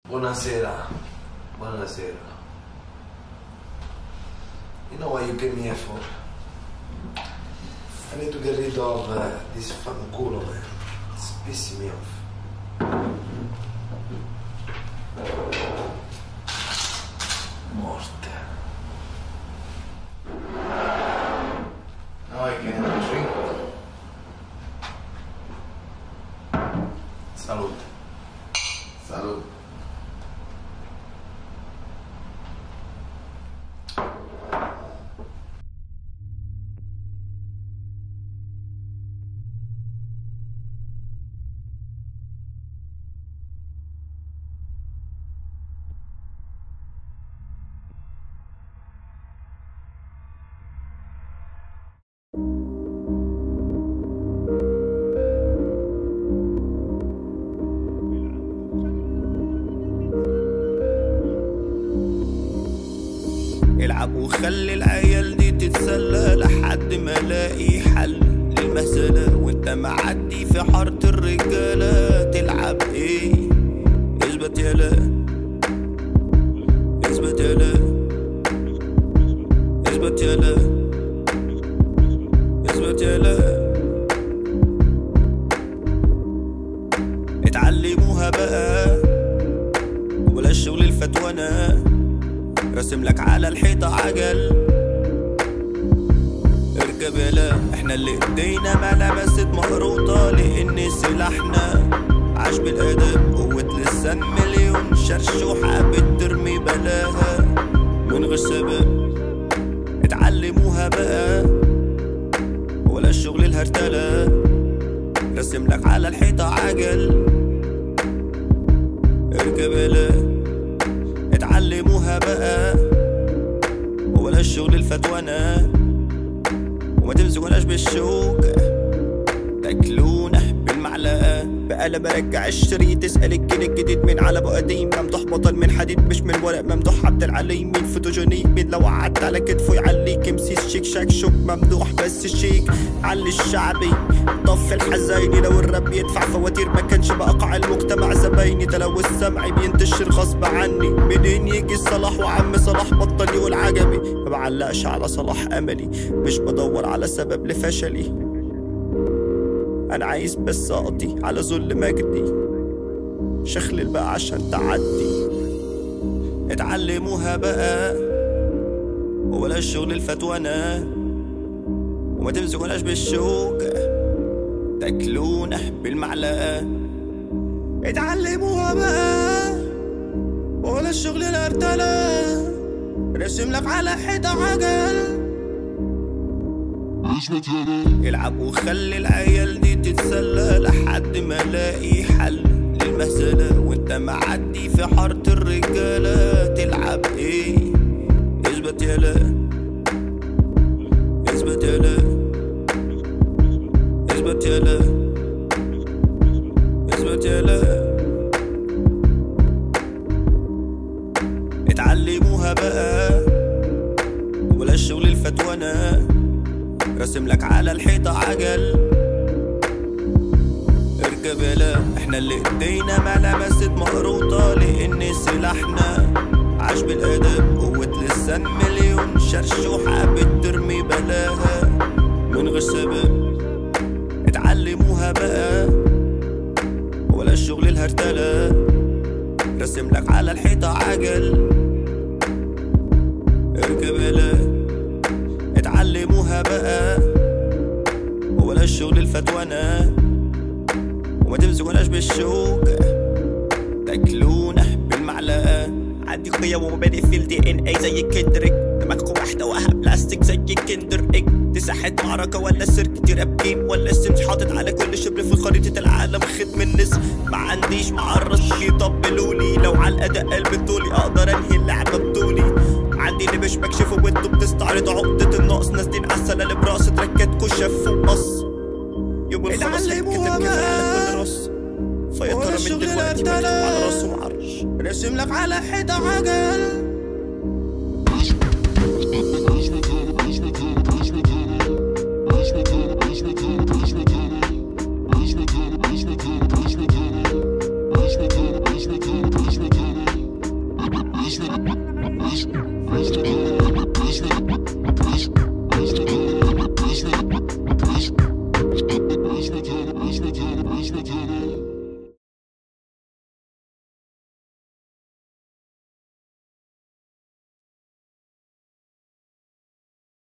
Buonasera. Buonasera. You know what you came here for? I need to get rid of uh, this fanculo, man. It's pissing me off. Morte. Now I can drink. Salute. Salute. العب وخلي العيال دي تتسلى لحد ما الاقي حل للمسألة وانت معدي في حارة الرجالة تلعب ايه اثبت يالا اثبت يالا اثبت يالا اثبت يالا اتعلموها بقى ولا الشغل الفتوانة راسم لك على الحيطة عجل اركب يلا احنا اللي ايدينا ما لمست مقروطة لان سلاحنا عاش بالادب قوة لسان مليون شرش وحابة ترمي بلاها من غير سبب اتعلموها بقى ولا الشغل الهرتلة راسم لك على الحيطة عجل اركب يلا اتعلموها بقى ولا الشغل الفتوانة وما تمسكوناش بالشوك تاكلونا بالمعلقة بقى لما برجع الشريط تسأل الجيل الجديد من على ابو قديم ممدوح بطل من حديد مش من ورق ممدوح عبد العليم مين فوتوجينيك مين لو قعدت على كتفه يعليك امسيس شيك شاك شوك ممدوح بس شيك علي الشعبي طف الحزيني لو الراب يدفع فواتير ما كانش بقع المجتمع زبايني تلوث سمعي بينتشر غصب عني منين يجي صلاح وعم صلاح بطل يقول عجبي ما بعلقش على صلاح املي مش بدور على سبب لفشلي انا عايز بس اقضي على ذل مجدي شخلل بقى عشان تعدي اتعلموها بقى ولا الشغل الفتوانة وما تمسكوناش بالشوك تاكلونا بالمعلقة اتعلموها بقى ولا الشغل الارتلة رسم لك على حيطة عجل العب وخلي العيال دي تتسلى لحد ما الاقي حل للمسألة وانت معدي في حارة الرجالة تلعب ايه اثبت يالا اثبت يالا اثبت يالا اثبت يالا اتعلموها بقى ولا الشغل الفتوانة راسم لك على الحيطة عجل اركب يلا احنا اللي ايدينا ما لمست مقروطة لان سلاحنا عاش بالادب قوة لسان مليون شرش وحابة ترمي بلاها من غير سبب اتعلموها بقى ولا الشغل الهرتلة راسم لك على الحيطة عجل اركب يلا اتعلموها بقى ولا الشغل الفتوانة وما تمسكوناش بالشوك تاكلونا بالمعلقة عندي خويا ومبادئ في الدي ان اي زي كندريك دماغكم محتواها بلاستيك زي كندر ايج دي ساحة معركة ولا سيرك دي راب جيم ولا سيمز حاطط على كل شبر في خريطة العالم ختم النسر ما عنديش معرض يطبلولي لو على الاداء قلب طولي اقدر انهي اللعبة بطولي عندي اللي مش بكشفه وانتوا بتستعرضوا عقدة النقص نازلين على السلالم راس تركاتكوا شف وقص يوم الخميس هيتكتب كفاية على كل راس فيا ترى من دلوقتي مكتوب على راسه معرش راسم لك على حيطة عجل Thank you. Thank you.